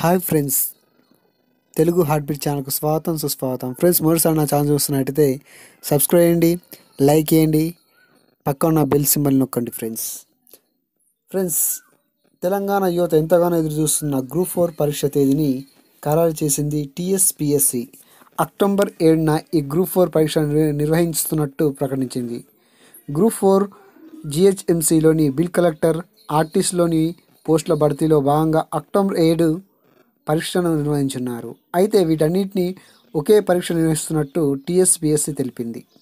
hi friends Telugu heartbeat ఛానల్కు స్వాగతం సుస్వాగతం ఫ్రెండ్స్ మొదటిసారి నా ఛానల్ చూస్తున్నట్టయితే సబ్స్క్రైబ్ చేయండి లైక్ చేయండి పక్క ఉన్న బెల్ సింబల్ నొక్కండి ఫ్రెండ్స్ ఫ్రెండ్స్ తెలంగాణ యువత ఎంతగానో ఎదురు చూస్తున్న గ్రూప్ ఫోర్ పరీక్ష తేదీని ఖరారు చేసింది టీఎస్పిఎస్సి అక్టోబర్ ఏడున ఈ గ్రూప్ ఫోర్ పరీక్ష నిర్వ- నిర్వహిస్తున్నట్టు ప్రకటించింది గ్రూప్ ఫోర్ జిహెచ్ఎంసిలోని బిల్ కలెక్టర్ ఆర్టిస్ట్లోని పోస్టుల భర్తీలో భాగంగా అక్టోబర్ ఏడు పరీక్షను నిర్వహించున్నారు అయితే వీటన్నిటిని ఒకే పరీక్ష నిర్వహిస్తున్నట్టు టీఎస్పిఎస్సి తెలిపింది